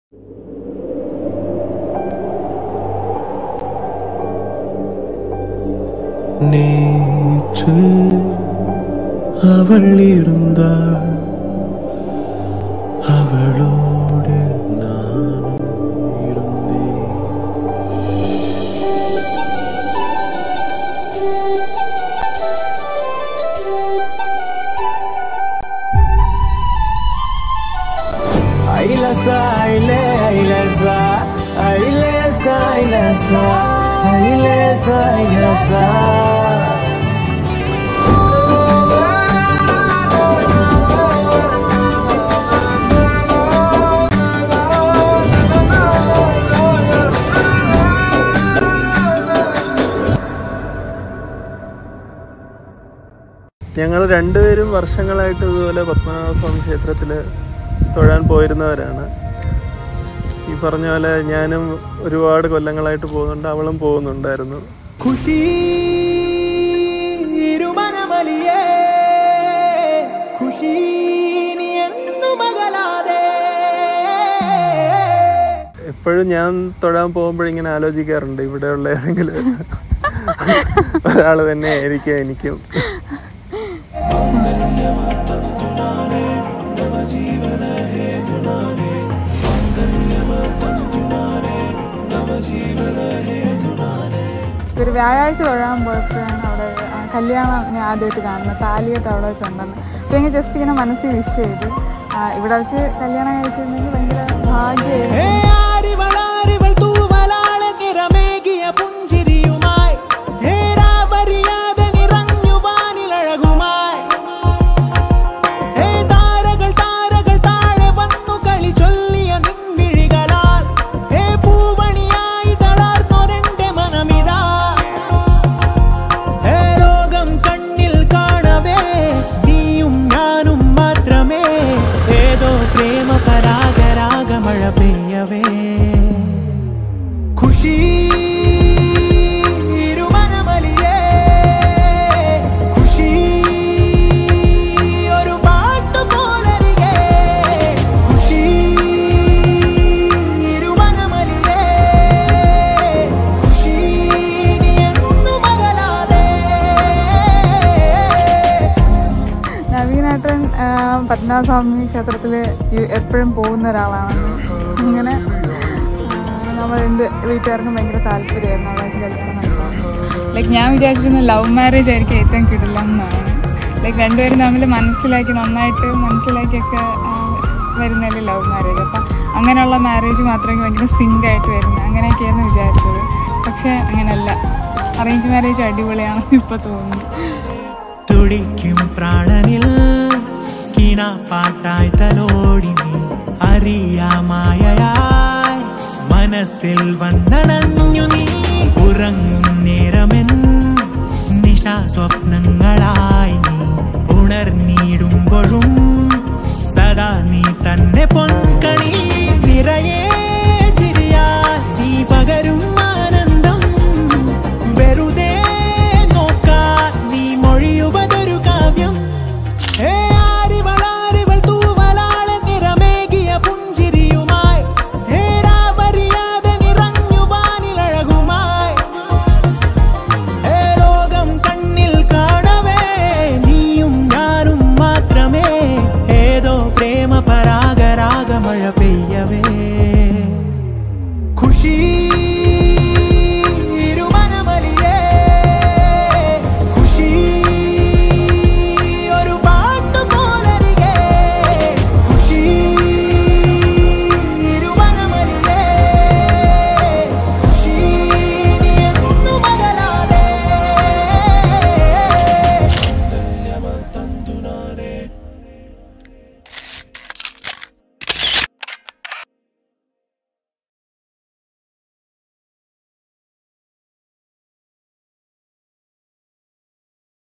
நேற்று அவள் இருந்தாள் அவளோடு நானும் இருந்தேன் ஐலசா ஐலே ஐலசா ஐலேசா ஐலசா ஐலேசா ஐலசா ഞങ്ങൾ രണ്ടുപേരും വർഷങ്ങളായിട്ട് ഇതുപോലെ പത്മനാഭസ്വാമി ക്ഷേത്രത്തിൽ തൊഴാൻ പോയിരുന്നവരാണ് ഈ പറഞ്ഞ പോലെ ഞാനും ഒരുപാട് കൊല്ലങ്ങളായിട്ട് പോകുന്നുണ്ട് അവളും പോകുന്നുണ്ടായിരുന്നു ಖುಷಿ ഇരുമനമലിയേ ಖುಷಿ നീ എന്നു മകലാതെ എപ്പോഴും ഞാൻ തൊഴാൻ പോകുമ്പോഴിങ്ങനെ ആലോചിക്കാറുണ്ട് ഇവിടെയുള്ള ഏതെങ്കിലും ഒരാൾ തന്നെ ആയിരിക്കും എനിക്കും ഒരു വ്യാഴാഴ്ച തൊഴാൻ പോയപ്പോഴാണ് അവിടെ ആ കല്യാണം ഞാൻ ആദ്യമായിട്ട് കാണുന്നത് താലിയൊക്കെ അവിടെ വെച്ചുണ്ടെന്ന് അപ്പോൾ ഇങ്ങനെ ജസ്റ്റ് ഇങ്ങനെ മനസ്സിൽ വിഷ് ചെയ്തു ആ, ഇവിടെ വെച്ച് കല്യാണം കഴിച്ചിരുന്നെങ്കിൽ ഭയങ്കര ഭാഗ്യമായിരുന്നു ഹേ ആരിവളാരിവൾ തൂവലാളെ നിറമേകിയ പുഞ്ചിരിയുമായി ഹേരാവരിയാതെ നിറഞ്ഞു വാനിലഴകുമായി ഹേ താരകൾ താരകൾ താഴെ വന്നു കളി ചൊല്ലിയ നിൻവിഴികളാൽ ഹേ പൂവണിയായി തളർന്നൊരെന്റെ മനമിതാ ഹേ ലോകം കണ്ണിൽ കാണവേ നീയും ഞാനും മാത്രമേ ഏതോ പ്രേമ പരാഗരാഗമഴ പെയ്യവേ ഖുഷി ഇരുമനമലിയേ ഖുഷി ഒരു പാട്ട് പോലരികെ ഖുഷി ഇരുമനമലിയേ ഖുഷി നീ എന്നു മകലാതെ നവീനേട്ടൻ ആ, പത്മനാഭസ്വാമി ക്ഷേത്രത്തിൽ എപ്പോഴും പോകുന്ന ഒരാളാണ് ഇങ്ങനെ നമ്മൾ എൻ്റെ വീട്ടുകാർക്കും ഭയങ്കര താല്പര്യമായിരുന്നു അവിടെ വെച്ച് കല്യാണം നടത്താൻ ലൈക്ക് ഞാൻ വിചാരിച്ചിരുന്ന ലവ് മാരേജ് ആയിരിക്കും ഏറ്റവും കിടില്ലെന്നാണ് ലൈക്ക് രണ്ടുപേരും തമ്മിൽ മനസ്സിലാക്കി നന്നായിട്ട് മനസ്സിലാക്കിയൊക്കെ ആ, വരുന്നതല്ലേ ലവ് മാരേജ് അപ്പം അങ്ങനെയുള്ള മാരേജ് മാത്രമേ ഭയങ്കര സിങ്ക് ആയിട്ട് വരുന്നത് അങ്ങനെയൊക്കെയായിരുന്നു വിചാരിച്ചത് പക്ഷേ അങ്ങനെയല്ല അറേഞ്ച് മാരേജ് അടിപൊളിയാണെന്ന് ഇപ്പോൾ തോന്നുന്നു തുടിക്കും പ്രാണനിൽ കിന പാട്ടായി തലോടി നീ അറിയാമായയായി മനസ്സിൽ വന്നണഞ്ഞു നീ ഉറങ്ങും നേരമെൻ നിശാ സ്വപ്നങ്ങളായി നീ ഉണർന്നിടുമ്പോഴും